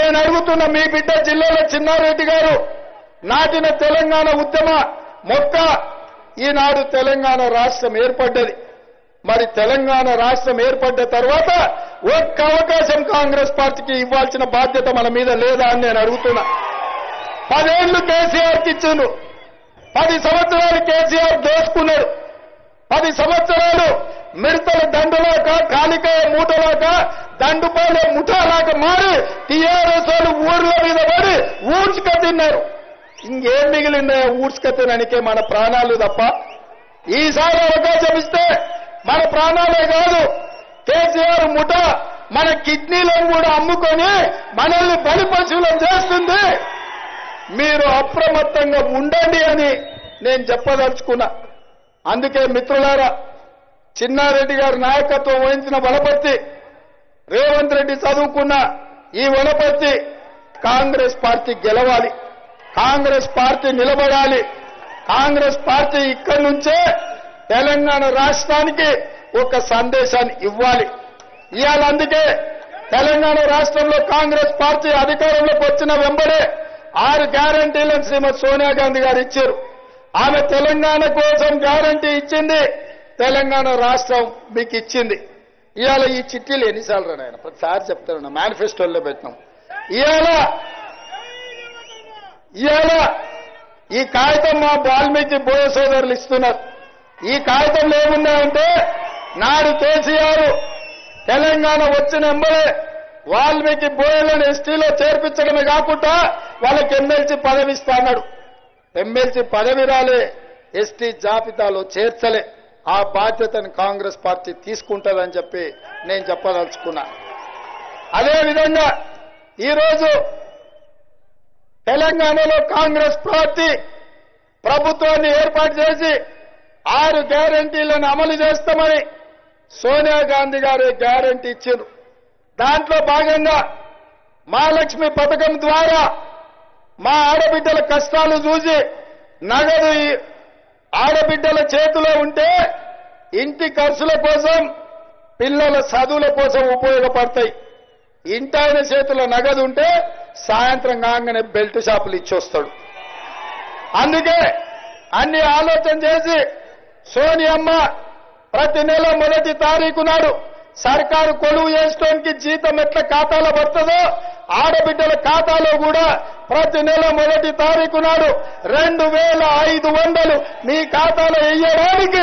నేను అడుగుతున్న మీ బిడ్డ జిల్లాలో చిన్నారెడ్డి గారు నాటిన తెలంగాణ ఉద్యమ మొక్క ఈనాడు తెలంగాణ రాష్ట్రం ఏర్పడ్డది మరి తెలంగాణ రాష్ట్రం ఏర్పడ్డ తర్వాత ఒక్క అవకాశం కాంగ్రెస్ పార్టీకి ఇవ్వాల్సిన బాధ్యత మన మీద లేదా అని నేను అడుగుతున్నా పదేళ్లు కేసీఆర్కి ఇచ్చిండు పది సంవత్సరాలు కేసీఆర్ దోచుకున్నాడు పది సంవత్సరాలు మిడతల దండులాక కాలికాయ మూటలాక దండుపాలే ముఠాలాక మారి టీఆర్ఎస్ వాళ్ళు ఊర్ల మీద పడి ఊడ్చుక తిన్నారు ఇంకేం మిగిలిందా ఊడ్చుక తినడానికే మన ప్రాణాలు తప్ప ఈసారి అవకాశం ఇస్తే మన ప్రాణాలే కాదు కేసీఆర్ ముఠ మన కిడ్నీలను కూడా అమ్ముకొని మనల్ని బలి పశువులను చేస్తుంది మీరు అప్రమత్తంగా ఉండండి అని నేను చెప్పదలుచుకున్నా అందుకే మిత్రులారా చిన్నారెడ్డి గారి నాయకత్వం వహించిన వనపర్తి రేవంత్ రెడ్డి చదువుకున్న ఈ వనపర్తి కాంగ్రెస్ పార్టీ గెలవాలి కాంగ్రెస్ పార్టీ నిలబడాలి కాంగ్రెస్ పార్టీ ఇక్కడి నుంచే తెలంగాణ రాష్ట్రానికి ఒక సందేశాన్ని ఇవ్వాలి ఇవాళ అందుకే తెలంగాణ రాష్ట్రంలో కాంగ్రెస్ పార్టీ అధికారంలోకి వచ్చిన వెంబడే ఆరు గ్యారంటీలను శ్రీమతి సోనియా గాంధీ గారు ఇచ్చారు ఆమె తెలంగాణ కోసం గ్యారంటీ ఇచ్చింది తెలంగాణ రాష్ట్రం మీకు ఇచ్చింది ఇవాళ ఈ చిట్టీలు ఎన్నిసార్లు నాయన ప్రతిసారి చెప్తాను మేనిఫెస్టోల్లో పెట్టినాం ఇవాళ ఇవాళ ఈ కాగితం మా వాల్మీకి బోయ సోదరులు ఇస్తున్నారు ఈ కాగితంలో ఏమున్నాయంటే నాడు కేసీఆర్ తెలంగాణ వచ్చిన ఎంబడే వాల్మీకి బోయలను ఎస్టీలో చేర్పించడమే కాకుండా వాళ్ళకి ఎమ్మెల్సీ పదవి ఇస్తా అన్నాడు ఎమ్మెల్సీ పదవి రాలే ఎస్టీ జాబితాలో చేర్చలే ఆ బాధ్యతను కాంగ్రెస్ పార్టీ తీసుకుంటుందని చెప్పి నేను చెప్పదలుచుకున్నా అదేవిధంగా ఈరోజు తెలంగాణలో కాంగ్రెస్ పార్టీ ప్రభుత్వాన్ని ఏర్పాటు చేసి ఆరు గ్యారంటీలను అమలు చేస్తామని సోనియా గాంధీ గారు గ్యారంటీ ఇచ్చారు దాంట్లో భాగంగా మహాలక్ష్మి పథకం ద్వారా మా ఆడబిడ్డల కష్టాలు చూసి నగదు ఈ ఆడబిడ్డల చేతిలో ఉంటే ఇంటి ఖర్చుల కోసం పిల్లల చదువుల కోసం ఉపయోగపడతాయి ఇంటాయన చేతిలో నగదు ఉంటే సాయంత్రం కాగానే బెల్ట్ షాపులు ఇచ్చొస్తాడు అందుకే అన్ని ఆలోచన చేసి సోనియమ్మ ప్రతి నెల మొదటి తారీఖు నాడు సర్కారు కొలువు చేసుకోవడానికి జీతం ఎట్లా ఖాతాలో పడుతుందో ఆడబిడ్డల ఖాతాలో కూడా ప్రతి నెల మొదటి తారీఖు నాడు రెండు వేల ఐదు వందలు మీ ఖాతాలో వేయడానికి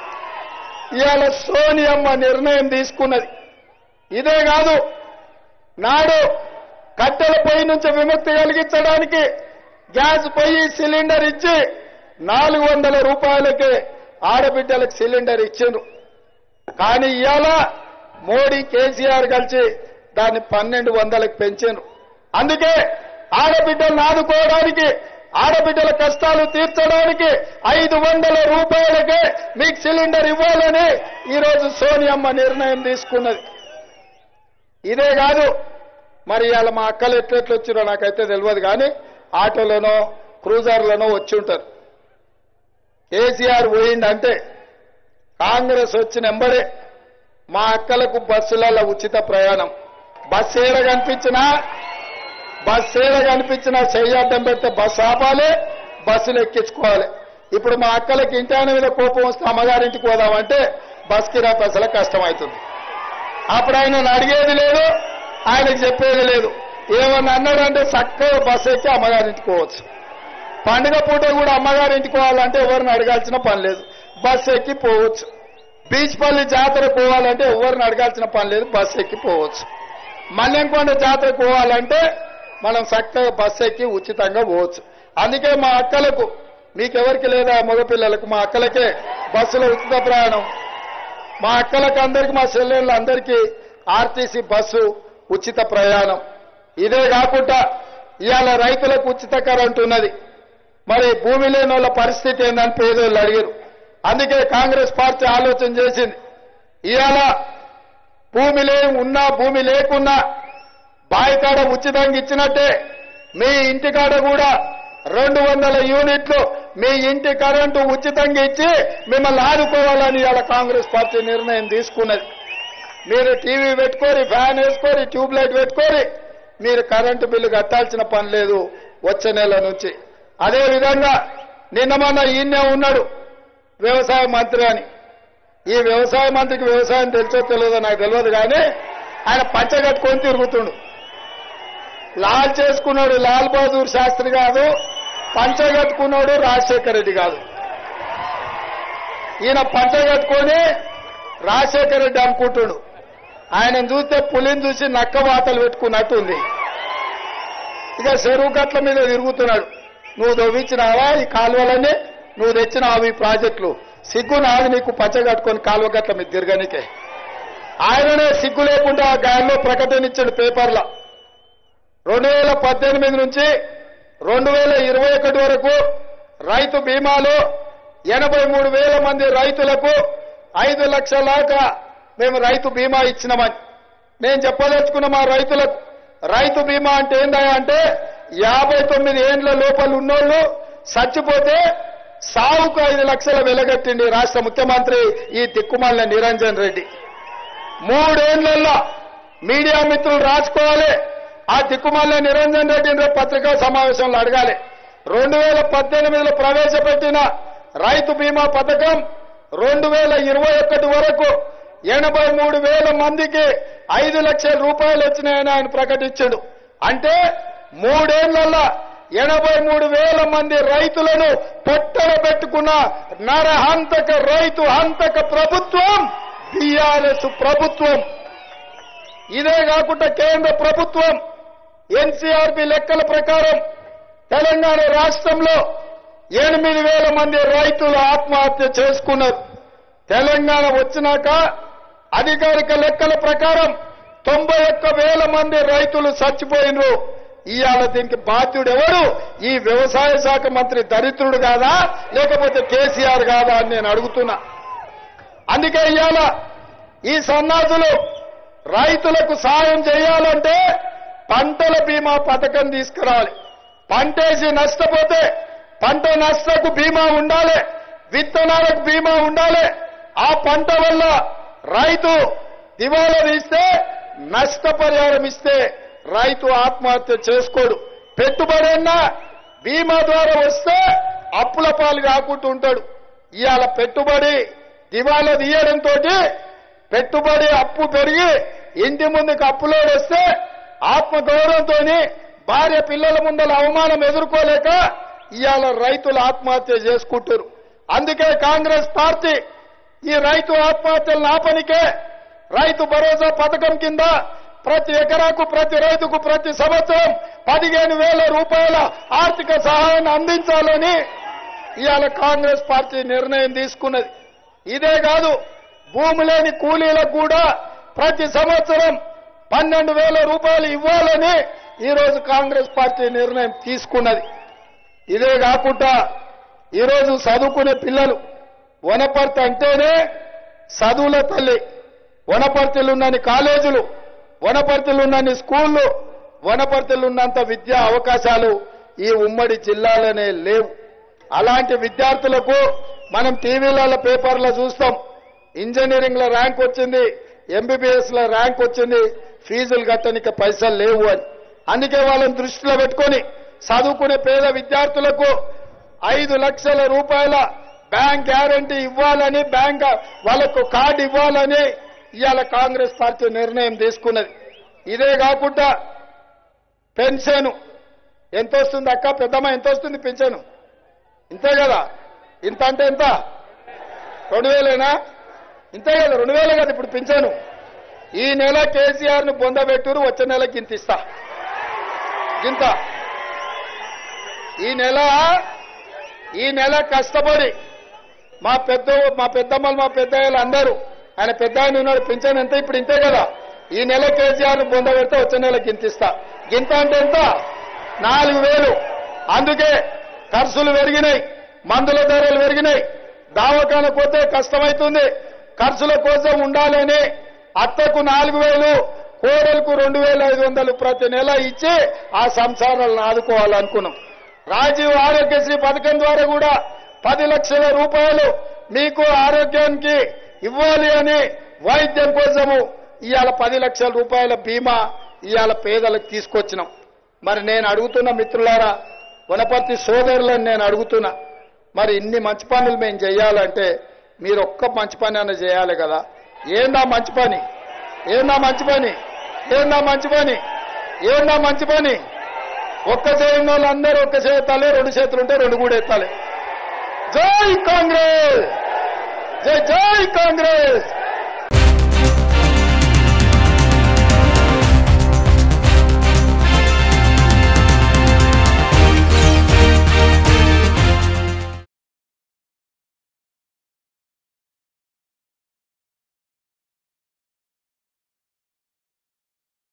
ఇవాళ సోనియమ్మ నిర్ణయం తీసుకున్నది ఇదే కాదు నాడు కట్టెల పొయ్యి నుంచి విముక్తి కలిగించడానికి గ్యాస్ పొయ్యి సిలిండర్ ఇచ్చి నాలుగు వందల రూపాయలకే ఆడబిడ్డలకు సిలిండర్ ఇచ్చిండ్రు కానీ ఇవాళ మోడీ కేసీఆర్ కలిసి దాన్ని పన్నెండు వందలకు పెంచారు అందుకే ఆడబిడ్డలను ఆదుకోవడానికి ఆడబిడ్డల కష్టాలు తీర్చడానికి ఐదు వందల రూపాయలకే మీకు సిలిండర్ ఇవ్వాలని ఈరోజు సోనియమ్మ నిర్ణయం తీసుకున్నది ఇదే కాదు మరి ఇవాళ మా అక్కలు ఎట్లెట్లు వచ్చిరో నాకైతే తెలియదు కానీ ఆటోలోనో క్రూజర్లోనో వచ్చి ఉంటారు కేసీఆర్ పోయిందంటే కాంగ్రెస్ వచ్చిన ఎంబడే మా అక్కలకు బస్సులలో ఉచిత ప్రయాణం బస్సు ఏడ కనిపించినా బస్సు ఏడ కనిపించినా చెయ్యడ్డం పెడితే బస్సు ఆపాలి బస్సులు ఎక్కించుకోవాలి ఇప్పుడు మా అక్కలకి ఇంటి ఆయన మీద కోపం వస్తే అమ్మగారింటికి పోదామంటే బస్ కిరాయి పైసల కష్టమవుతుంది అప్పుడు ఆయన అడిగేది లేదు ఆయనకు చెప్పేది లేదు ఏమన్నా అన్నాడంటే చక్కగా బస్సు ఎక్కి అమ్మగారింటికి పోవచ్చు పండుగ పూట కూడా అమ్మగారింటికి పోవాలంటే ఎవరిని అడగాల్సిన పని లేదు బస్సు ఎక్కి పోవచ్చు బీచ్పల్లి జాతర పోవాలంటే ఎవరిని అడగాల్సిన పని లేదు బస్సు ఎక్కి పోవచ్చు మల్లెంకొండ జాతర పోవాలంటే మనం చక్కగా బస్సు ఎక్కి ఉచితంగా పోవచ్చు అందుకే మా అక్కలకు మీకెవరికి లేదా మగపిల్లలకు మా అక్కలకే బస్సులో ఉచిత ప్రయాణం మా అక్కలకు అందరికి మా చెల్లెళ్ళ అందరికీ ఆర్టీసీ బస్సు ఉచిత ప్రయాణం ఇదే కాకుండా ఇవాళ రైతులకు ఉచిత కరెంట్ ఉన్నది మరి భూమి లేని వాళ్ళ పరిస్థితి ఏందని పేదోళ్ళు అడిగారు అందుకే కాంగ్రెస్ పార్టీ ఆలోచన చేసింది ఇవాళ భూమి లే ఉన్నా భూమి లేకున్నా బాయికాడ ఉచితంగా ఇచ్చినట్టే మీ ఇంటికాడ కూడా రెండు వందల యూనిట్లు మీ ఇంటి కరెంటు ఉచితంగా ఇచ్చి మిమ్మల్ని ఆదుకోవాలని ఇవాళ కాంగ్రెస్ పార్టీ నిర్ణయం తీసుకున్నది మీరు టీవీ పెట్టుకోరి ఫ్యాన్ వేసుకోరి ట్యూబ్ లైట్ పెట్టుకోరి మీరు కరెంటు బిల్లు కట్టాల్సిన పని లేదు వచ్చే నెల నుంచి అదే విధంగా నిన్న మొన్న ఈయనే ఉన్నాడు వ్యవసాయ మంత్రి అని ఈ వ్యవసాయ మంత్రికి వ్యవసాయం తెలుసో తెలియదో నాకు తెలియదు కానీ ఆయన పంచ కట్టుకొని తిరుగుతుండు లాల్ చేసుకున్నాడు లాల్ బహదూర్ శాస్త్రి కాదు పంచ కట్టుకున్నాడు రాజశేఖర రెడ్డి కాదు ఈయన పంచ కట్టుకొని రాజశేఖర రెడ్డి అనుకుంటుడు ఆయన చూస్తే పులిని చూసి నక్క వాతలు పెట్టుకున్నట్టు ఉంది ఇక చెరువు గట్ల మీద తిరుగుతున్నాడు నువ్వు దవ్వించినావా ఈ కాలువలన్నీ నువ్వు తెచ్చినావు ఈ ప్రాజెక్టులు సిగ్గు నాది నీకు పంచ కట్టుకొని కాలువ గట్ల మీద తిరగనికే ఆయననే సిగ్గు లేకుండా ఆ గాయంలో ప్రకటన ఇచ్చాడు పేపర్లో రెండు వేల పద్దెనిమిది నుంచి రెండు వేల ఇరవై ఒకటి వరకు రైతు బీమాలో ఎనభై మూడు వేల మంది రైతులకు ఐదు లక్షల దాకా మేము రైతు బీమా ఇచ్చినామని నేను చెప్పదలుచుకున్న మా రైతులకు రైతు బీమా అంటే ఏందా అంటే యాభై తొమ్మిది ఏండ్ల లోపల ఉన్నోళ్ళు చచ్చిపోతే సావుకు ఐదు లక్షల వెలగట్టింది రాష్ట్ర ముఖ్యమంత్రి ఈ దిక్కుమాలిన నిరంజన్ రెడ్డి మూడేళ్లలో మీడియా మిత్రులు రాసుకోవాలి ఆ దిక్కుమాలిన నిరంజన్ రెడ్డిని రేపు పత్రికా సమావేశంలో అడగాలి రెండు వేల పద్దెనిమిదిలో ప్రవేశపెట్టిన రైతు బీమా పథకం రెండు వేల ఇరవై ఒకటి వరకు ఎనభై మూడు వేల మందికి ఐదు లక్షల రూపాయలు వచ్చినాయని ఆయన ప్రకటించాడు అంటే మూడేళ్లలో ఎనభై మూడు వేల మంది రైతులను పొట్టల పెట్టుకున్న నరహంతక రైతు హంతక ప్రభుత్వం బీఆర్ఎస్ ప్రభుత్వం ఇదే కాకుండా కేంద్ర ప్రభుత్వం ఎన్సీఆర్బి లెక్కల ప్రకారం తెలంగాణ రాష్ట్రంలో ఎనిమిది వేల మంది రైతులు ఆత్మహత్య చేసుకున్నారు తెలంగాణ వచ్చినాక అధికారిక లెక్కల ప్రకారం తొంభై ఒక్క వేల మంది రైతులు చచ్చిపోయినరు ఇవాళ దీనికి బాధ్యుడు ఎవరు ఈ వ్యవసాయ శాఖ మంత్రి దరిద్రుడు కాదా లేకపోతే కేసీఆర్ కాదా అని నేను అడుగుతున్నా అందుకే ఇవాళ ఈ సన్నాసులు రైతులకు సాయం చేయాలంటే పంటల బీమా పథకం తీసుకురావాలి పంటేసి నష్టపోతే పంట నష్టకు బీమా ఉండాలి విత్తనాలకు బీమా ఉండాలి ఆ పంట వల్ల రైతు దివాలా తీస్తే నష్టపరిహారం ఇస్తే రైతు ఆత్మహత్య చేసుకోడు పెట్టుబడి అన్నా బీమా ద్వారా వస్తే అప్పుల పాలు కాకుండా ఉంటాడు ఇవాళ పెట్టుబడి దివాలా తీయడంతో పెట్టుబడి అప్పు పెరిగి ఇంటి ముందుకు అప్పులోడు వస్తే ఆత్మగౌరవంతో భార్య పిల్లల ముందల అవమానం ఎదుర్కోలేక ఇవాళ రైతులు ఆత్మహత్య చేసుకుంటారు అందుకే కాంగ్రెస్ పార్టీ ఈ రైతు ఆత్మహత్యలను ఆపనికే రైతు భరోసా పథకం కింద ప్రతి ఎకరాకు ప్రతి రైతుకు ప్రతి సంవత్సరం పదిహేను వేల రూపాయల ఆర్థిక సహాయాన్ని అందించాలని ఇవాళ కాంగ్రెస్ పార్టీ నిర్ణయం తీసుకున్నది ఇదే కాదు భూమి లేని కూలీలకు కూడా ప్రతి సంవత్సరం పన్నెండు వేల రూపాయలు ఇవ్వాలని ఈరోజు కాంగ్రెస్ పార్టీ నిర్ణయం తీసుకున్నది ఇదే కాకుండా ఈరోజు చదువుకునే పిల్లలు వనపర్తి అంటేనే చదువుల తల్లి వనపర్తిలో ఉన్నన్ని కాలేజీలు వనపర్తిలో ఉన్నన్ని స్కూళ్ళు వనపర్తిలో ఉన్నంత విద్యా అవకాశాలు ఈ ఉమ్మడి జిల్లాలోనే లేవు అలాంటి విద్యార్థులకు మనం టీవీలలో పేపర్లో చూస్తాం ఇంజనీరింగ్ లో ర్యాంక్ వచ్చింది ఎంబీబీఎస్ లో ర్యాంక్ వచ్చింది ఫీజులు కట్టడానికి పైసలు లేవు అని అందుకే వాళ్ళని దృష్టిలో పెట్టుకొని చదువుకునే పేద విద్యార్థులకు ఐదు లక్షల రూపాయల బ్యాంక్ గ్యారంటీ ఇవ్వాలని బ్యాంక్ వాళ్ళకు కార్డు ఇవ్వాలని ఇవాళ కాంగ్రెస్ పార్టీ నిర్ణయం తీసుకున్నది ఇదే కాకుండా పెన్షన్ ఎంత వస్తుంది అక్క పెద్దమ్మ ఎంత వస్తుంది పెన్షన్ ఇంతే కదా ఇంత అంటే ఎంత రెండు వేలేనా ఇంతే కదా రెండు వేలే కదా ఇప్పుడు పింఛను ఈ నెల కేసీఆర్ ను పొందబెట్టురు వచ్చే నెలకి ఇంత ఇస్తా ఇంత ఈ నెల ఈ నెల కష్టపడి మా పెద్ద మా పెద్దమ్మలు మా పెద్దయ్యలు అందరూ ఆయన పెద్ద ఆయన ఉన్నాడు పింఛన్ ఎంత ఇప్పుడు ఇంతే కదా ఈ నెల కేసీఆర్ ను పొందబెడితే వచ్చే నెలకి ఇంత ఇస్తా గింత అంటే ఎంత నాలుగు వేలు అందుకే ఖర్చులు పెరిగినాయి మందుల ధరలు పెరిగినాయి దావకాన పోతే కష్టమవుతుంది ఖర్చుల కోసం ఉండాలని అత్తకు నాలుగు వేలు కోడలకు రెండు వేల ఐదు వందలు ప్రతి నెల ఇచ్చి ఆ సంసారాలను ఆదుకోవాలనుకున్నాం రాజీవ్ ఆరోగ్యశ్రీ పథకం ద్వారా కూడా పది లక్షల రూపాయలు మీకు ఆరోగ్యానికి ఇవ్వాలి అని వైద్యం కోసము ఇవాళ పది లక్షల రూపాయల బీమా ఇవాళ పేదలకు తీసుకొచ్చినాం మరి నేను అడుగుతున్న మిత్రులారా వనపర్తి సోదరులను నేను అడుగుతున్నా మరి ఇన్ని మంచి పనులు మేము చేయాలంటే మీరు ఒక్క మంచి పని అన్న చేయాలి కదా ఏందా మంచి పని ఏందా మంచి పని ఏందా మంచి పని ఏందా మంచి పని ఒక్క చేయని వాళ్ళు అందరూ ఒక్క చేతాలే రెండు చేతులు ఉంటే రెండు కూడా ఎత్తాలి జై కాంగ్రెస్ జై జై కాంగ్రెస్